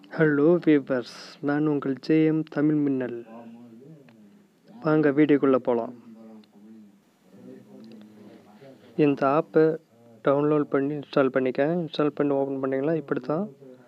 hello viewers நான் உங்கள் JM Tamil மின்னல் வாங்க வீடியோக்குள்ளே போகலாம் இந்த ஆப்பை டவுன்லோட் பண்ணி இன்ஸ்டால் பண்ணிக்க இன்ஸ்டால் பண்ணி ஓப்பன் பண்ணிங்களா இப்படி தான்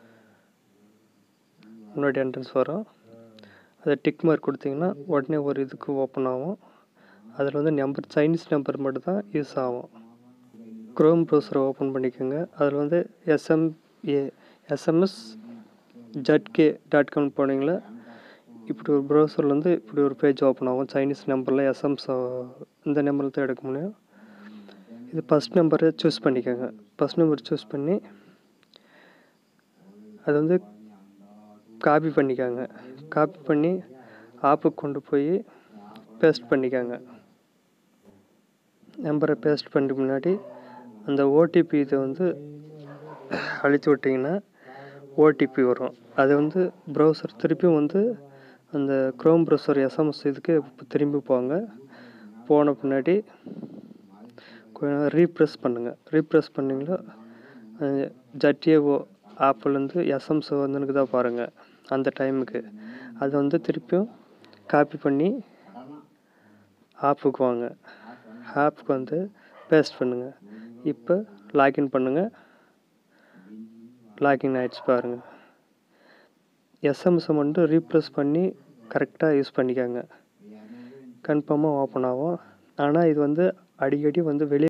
முன்னாடி என்ட்ரன்ஸ் வரும் அதை டிக் மார்க் கொடுத்தீங்கன்னா உடனே ஒரு இதுக்கு ஓப்பன் ஆகும் அதில் வந்து நம்பர் சைனீஸ் நம்பர் மட்டும் தான் யூஸ் ஆகும் க்ரோம் ப்ரௌசரை ஓப்பன் பண்ணிக்கோங்க அதில் வந்து SMA SMS Jhatke dot com போனீங்களா இப்படி ஒரு ப்ரௌசரில் வந்து இப்படி ஒரு பேஜ் ஓப்பன் ஆகும் சைனீஸ் நம்பரில் எஸ்எம்ஸ் இந்த நம்பரில் தான் எடுக்க முடியும் இது ஃபஸ்ட் நம்பரை சூஸ் பண்ணிக்கோங்க ஃபஸ்ட் நம்பர் சூஸ் பண்ணி அது வந்து காப்பி பண்ணிக்கோங்க காப்பி பண்ணி ஆப்புக்கு கொண்டு போய் பேஸ்ட் பண்ணிக்கோங்க நம்பரை பேஸ்ட் பண்ணி முன்னாடி அந்த ஓடிபி இதை வந்து அழித்து விட்டிங்கன்னா ஓடிபி வரும் அது வந்து ப்ரௌசர் திருப்பியும் வந்து அந்த க்ரோம் ப்ரௌசர் எஸ்எம்எஸ் இதுக்கு திரும்பி போங்க போன பின்னாடி ரீப்ரெஸ் பண்ணுங்கள் ரீப்ரெஸ் பண்ணிங்களா ஜட்டிஏஓ ஆப்லேருந்து எஸ்எம்எஸ் வந்துனுக்கு தான் பாருங்கள் அந்த டைமுக்கு அதை வந்து திருப்பியும் காப்பி பண்ணி ஆப்புக்கு வாங்க ஆப்புக்கு வந்து பேஸ்ட் பண்ணுங்கள் இப்போ லாகின் பண்ணுங்கள் லாகின் ஆகிடுச்சு பாருங்கள் எஸ்எம்எஸை மட்டும் ரீப்ரெஸ் பண்ணி கரெக்டாக யூஸ் பண்ணிக்கோங்க கன்ஃபார்மாக ஓப்பன் ஆகும் ஆனால் இது வந்து அடிக்கடி வந்து வெளியே